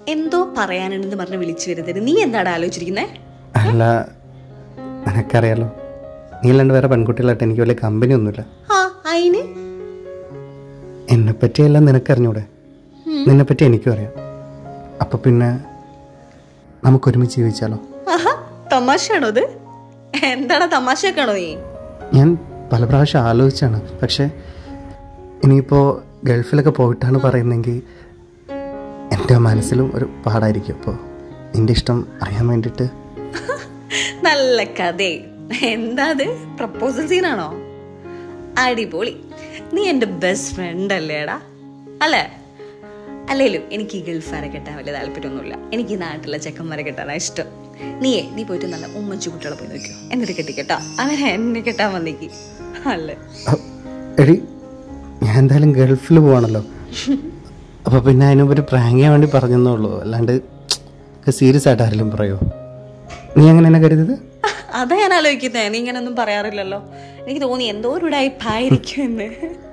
എന്തോ പറയാനുണ്ടെന്ന് പറഞ്ഞ് വിളിച്ചു വരുന്നത് നീ എന്താണ് ആലോചിച്ചിരിക്കുന്നേ അല്ല നിനക്കറിയാലോ നീ അല്ലാണ്ട് വേറെ പെൺകുട്ടികളായിട്ട് എനിക്ക് വലിയ കമ്പനി ഒന്നുമില്ല ആ അയിന് എന്നെ പറ്റിയെല്ലാം നിനക്കറിഞ്ഞൂടെ നിന്നെ പറ്റി എനിക്കും അറിയാം അപ്പൊ പിന്നെ നമുക്ക് ഒരുമിച്ച് ജീവിച്ചാലോ ആഹാ തമാശയാണോ ഇത് എന്താണ് തമാശയൊക്കെയാണോ നീ ഞാൻ പല പ്രാവശ്യം ആലോചിച്ചാണ് പക്ഷേ ഇനിയിപ്പോൾ ഗൾഫിലൊക്കെ പോയിട്ടാണ് പറയുന്നതെങ്കിൽ എൻ്റെ മനസ്സിലും ഒരു പാടായിരിക്കും അപ്പോൾ നിൻ്റെ ഇഷ്ടം അറിയാൻ വേണ്ടിയിട്ട് നല്ല കഥേ എന്താ അത് പ്രപ്പോസൽ സീനാണോ അടിപൊളി നീ എൻ്റെ ബെസ്റ്റ് ഫ്രണ്ട് അല്ലേടാ അല്ലേ അല്ലേലും എനിക്ക് ഈ ഗൾഫാരെ കെട്ടാൻ വലിയ താല്പര്യമൊന്നുമില്ല എനിക്ക് ഈ നാട്ടിലെ ചെക്കന്മാരെ കെട്ടാനാണ് ഇഷ്ടം നീയേ നീ പോയിട്ട് നല്ല ഉമ്മച്ചു കുട്ടികളെ പോയി നോക്കിയോ എന്നിട്ട് കെട്ടിക്കെട്ടാ അവനെ എന്നെ കെട്ടാൻ വന്നേക്ക് അല്ലേ അ- എടി ഞാൻ എന്തായാലും ഗൾഫിൽ പോവാണല്ലോ അപ്പോൾ പിന്നെ അതിന് ഒരു പ്രാങ്ക് ചെയ്യാൻ വേണ്ടി പറഞ്ഞെന്നേ ഉള്ളൂ അല്ലാണ്ട് സീരിയസ് ആയിട്ട് ആരെങ്കിലും പറയുമോ നീ അങ്ങനെ എന്നെ കരുതിയത് അതാ ഞാൻ ആലോചിക്കുന്നേ നീ ഇങ്ങനെ ഒന്നും പറയാറില്ലല്ലോ എനിക്ക് തോന്നി എന്തോ ഒരു ഉടായിപ്പായിരിക്കും എന്ന്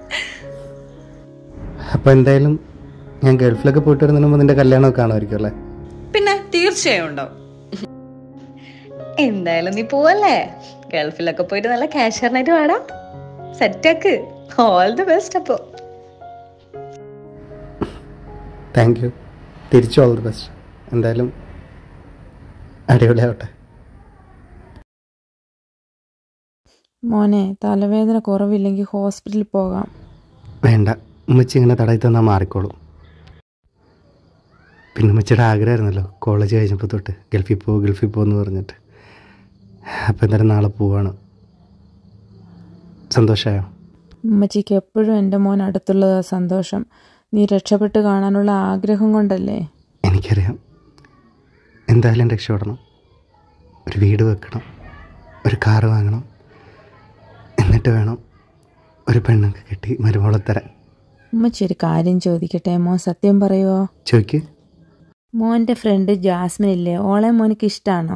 അപ്പോൾ എന്തായാലും ഞാൻ ഗൾഫിലൊക്കെ പോയിട്ട് വരുന്നതിന് മുമ്പ് നിൻ്റെ കല്യാണമൊക്കെ കാണുമായിരിക്കും അല്ലേ പിന്നെ തീർച്ചയായും ഉണ്ടാവും എന്തായാലും നീ പോവല്ലേ ഗൾഫിലൊക്കെ പോയിട്ട് നല്ല കാഷ്യറിനായിട്ട് വാടാ സെറ്റാക്ക് ഓൾ ദി ബെസ്റ്റ് അപ്പോ താങ്ക് യു തിരിച്ചു ഓൾ ദി ബെസ്റ്റ് എന്തായാലും അടിപൊളിയാവട്ടെ മോനെ തലവേദന കുറവില്ലെങ്കിൽ ഹോസ്പിറ്റലിൽ പോകാം വേണ്ട ഉമ്മച്ചി ഇങ്ങനെ തടയി തന്നാൽ മാറിക്കോളും പിന്നെ ഉമ്മച്ചിയുടെ ആഗ്രഹമായിരുന്നല്ലോ കോളേജ് കഴിഞ്ഞപ്പോൾ തൊട്ട് ഗൾഫിൽ പോ ഗൾഫിൽ പോകുമെന്ന് പറഞ്ഞിട്ട് അപ്പോൾ എന്തായാലും നാളെ പോവാണ് സന്തോഷമായോ ഉമ്മച്ചിക്ക് എപ്പോഴും എൻ്റെ മോൻ അടുത്തുള്ളതാ സന്തോഷം നീ രക്ഷപ്പെട്ട് കാണാനുള്ള ആഗ്രഹം കൊണ്ടല്ലേ എനിക്കറിയാം എന്തായാലും രക്ഷപ്പെടണം ഒരു വീട് വെക്കണം ഒരു കാറ് വാങ്ങണം എന്നിട്ട് വേണം ഒരു പെണ്ണൊക്കെ കെട്ടി മരുമോളെ തരാൻ ഉമ്മച്ചി ഒരു കാര്യം ചോദിക്കട്ടെ മോൻ സത്യം പറയുമോ ചോയ്ക്ക് മോൻ്റെ ഫ്രണ്ട് ജാസ്മിൻ ഇല്ലേ ഓളെ മോനിക്ക് ഇഷ്ടമാണോ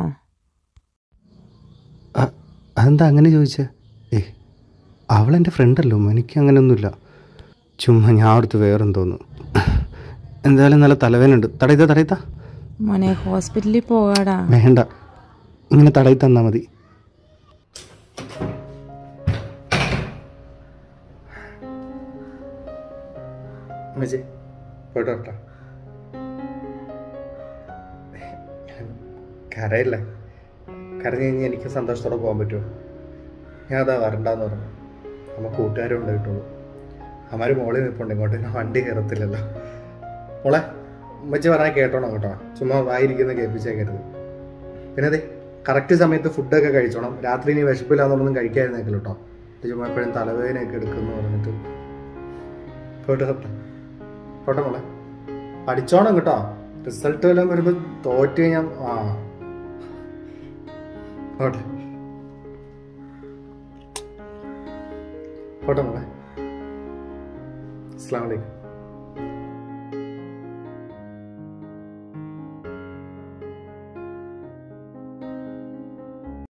അ- അതെന്താ അങ്ങനെ ചോദിച്ചേ ഏ അവളെൻ്റെ ഫ്രണ്ടല്ലോ എനിക്ക് അങ്ങനെയൊന്നുമില്ല ചുമ്മാ ഞാൻ അടുത്ത് വേറെന്തോന്നു എന്തായാലും നല്ല തലവേനുണ്ട് തടയിത്ത തടയിത്ത മോനെ ഹോസ്പിറ്റലിൽ പോകാടാ വേണ്ട ഇങ്ങനെ തടയി തന്നാൽ മതി പോയിട്ട് വരട്ടെ കരയില്ല കരഞ്ഞു കഴിഞ്ഞാൽ എനിക്ക് സന്തോഷത്തോടെ പോകാൻ പറ്റുമോ ഞാൻ അതാ വരണ്ടെന്ന് പറഞ്ഞു അമ്മ കൂട്ടുകാരും ഉണ്ടായിട്ടുള്ളൂ അമ്മമാർ മോളിൽ നിൽപ്പുണ്ട് ഇങ്ങോട്ട് ഞാൻ വണ്ടി കയറത്തില്ലല്ലോ മോളെ ഉമ്മച്ചി പറഞ്ഞാൽ കേട്ടോണം കേട്ടോ ചുമ്മാ വായിരിക്കുന്ന കേൾപ്പിച്ചേക്കരുത് പിന്നെ അതെ കറക്റ്റ് സമയത്ത് ഫുഡൊക്കെ കഴിച്ചോണം രാത്രി ഇനി വിശപ്പില്ലാന്നൊന്നും കഴിക്കാതിരുന്നേക്കല്ലോ കേട്ടോ ഇത് ചുമ്മാ എപ്പോഴും തലവേദനയൊക്കെ എടുക്കുന്നു പറഞ്ഞിട്ട് പോയിട്ട് കേട്ടോ പോട്ടെ മോളെ പഠിച്ചോണം കേട്ടോ റിസൾട്ട് വല്ലതും വരുമ്പോൾ തോറ്റ് കഴിഞ്ഞാൽ ആ പോട്ടെ പോട്ടെ മോളെ അസ്സാം വലൈക്കും